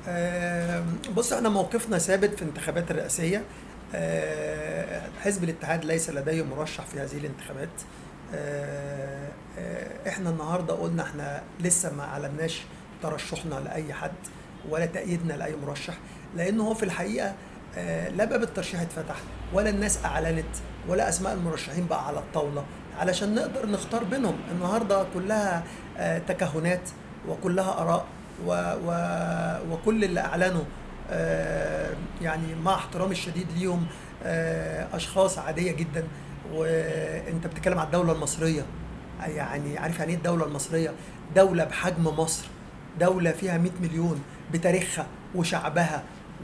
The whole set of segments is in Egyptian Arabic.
آه، بص احنا موقفنا ثابت في الانتخابات الرئاسية آه، حزب الاتحاد ليس لديه مرشح في هذه الانتخابات آه، آه، احنا النهارده قلنا احنا لسه ما اعلناش ترشحنا لاي حد ولا تأييدنا لاي مرشح لان هو في الحقيقة آه، لا باب الترشيح اتفتح ولا الناس اعلنت ولا اسماء المرشحين بقى على الطاولة علشان نقدر نختار بينهم النهارده كلها آه، تكهنات وكلها اراء و و وكل اللي اعلنوا آه، يعني مع احترامي الشديد ليهم آه، اشخاص عاديه جدا وانت بتتكلم على الدوله المصريه يعني عارف يعني ايه الدوله المصريه دوله بحجم مصر دوله فيها 100 مليون بتاريخها وشعبها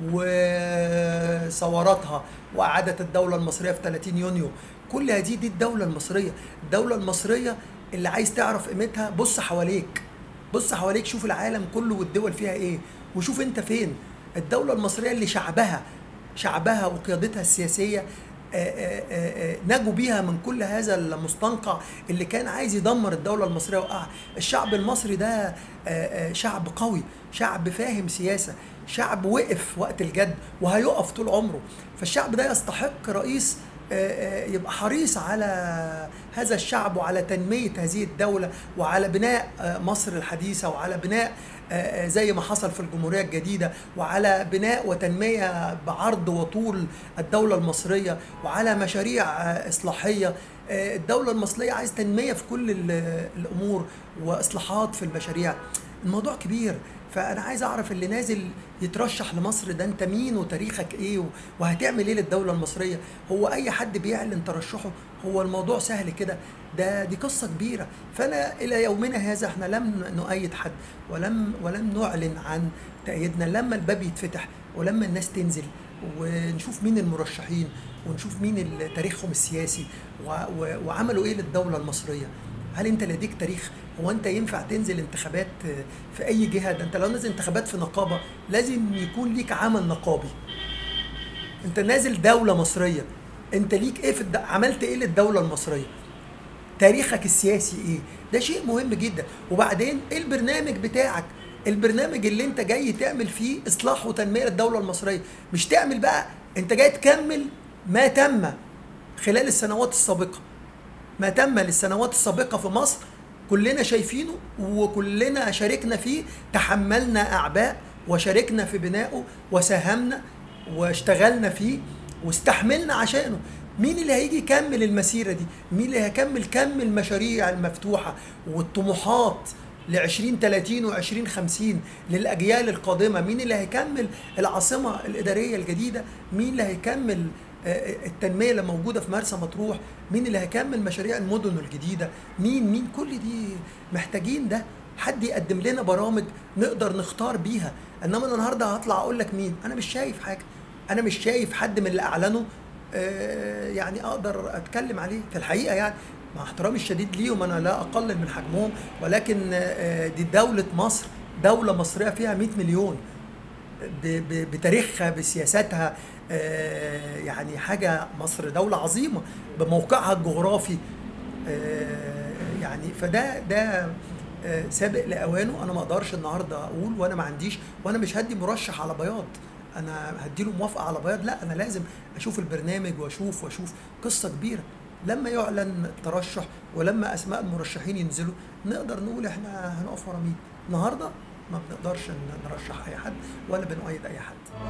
وثوراتها وإعادة الدولة المصرية في 30 يونيو كل هذه دي الدولة المصرية الدولة المصرية اللي عايز تعرف قيمتها بص حواليك بص حواليك شوف العالم كله والدول فيها ايه وشوف انت فين الدولة المصرية اللي شعبها شعبها وقيادتها السياسية آه، آه، آه، آه، نجوا بيها من كل هذا المستنقع اللي كان عايز يدمر الدولة المصرية وقعها الشعب المصري ده آه، آه، شعب قوي شعب فاهم سياسة شعب وقف وقت الجد وهيقف طول عمره فالشعب ده يستحق رئيس آه، آه، يبقى حريص على هذا الشعب وعلى تنمية هذه الدولة وعلى بناء آه، مصر الحديثة وعلى بناء آه، آه، زي ما حصل في الجمهورية الجديدة وعلى بناء وتنمية بعرض وطول الدولة المصرية وعلى مشاريع آه، إصلاحية آه، الدولة المصرية عايز تنمية في كل ال- الأمور وإصلاحات في المشاريع الموضوع كبير فأنا عايز أعرف اللي نازل يترشح لمصر ده أنت مين وتاريخك إيه و- وهتعمل إيه للدولة المصرية هو أي حد بيعلن ترشحه هو الموضوع سهل كده ده دي قصة كبيرة فأنا إلى يومنا هذا إحنا لم نؤيد حد ولم ولم نعلن عن تأييدنا لما الباب يتفتح ولما الناس تنزل ونشوف مين المرشحين ونشوف مين ال- تاريخهم السياسي و- و- وعملوا ايه للدوله المصريه هل انت لديك تاريخ هو انت ينفع تنزل انتخابات في اي جهه ده انت لو نازل انتخابات في نقابه لازم يكون ليك عمل نقابي انت نازل دوله مصريه انت ليك ايه في الد... عملت ايه للدوله المصريه تاريخك السياسي ايه ده شيء مهم جدا وبعدين ايه البرنامج بتاعك البرنامج اللي انت جاي تعمل فيه اصلاح وتنميه للدوله المصريه مش تعمل بقى انت جاي تكمل ما تم خلال السنوات السابقه ما تم للسنوات السابقه في مصر كلنا شايفينه وكلنا شاركنا فيه تحملنا اعباء وشاركنا في بنائه وساهمنا واشتغلنا فيه واستحملنا عشانه مين اللي هيجي يكمل المسيره دي مين اللي هيكمل كم المشاريع المفتوحه والطموحات ل 2030 و 2050 للاجيال القادمه مين اللي هيكمل العاصمه الاداريه الجديده مين اللي هيكمل آه، التنميه اللي موجوده في مرسى مطروح مين اللي هيكمل مشاريع المدن الجديده مين مين كل دي محتاجين ده حد يقدم لنا برامج نقدر نختار بيها انما انا النهارده هطلع اقول لك مين انا مش شايف حاجه انا مش شايف حد من اللي اعلنوا آه، يعني اقدر اتكلم عليه في الحقيقه يعني مع احترامي الشديد ليهم انا لا اقلل من حجمهم ولكن آه، دي دوله مصر دوله مصريه فيها 100 مليون ب- ب- بتاريخها بسياساتها آه، يعني حاجة مصر دولة عظيمة بموقعها الجغرافي آه، يعني فده ده آه، سابق لأوانه أنا ما أقدرش النهاردة أقول وأنا ما عنديش وأنا مش هدي مرشح على بياض أنا هديله موافقة على بياض لا أنا لازم أشوف البرنامج وأشوف وأشوف قصة كبيرة لما يعلن الترشح ولما أسماء المرشحين ينزلوا نقدر نقول إحنا هنقف ورا مين النهاردة ما بنقدرش نرشح أي حد ولا بنؤيد أي حد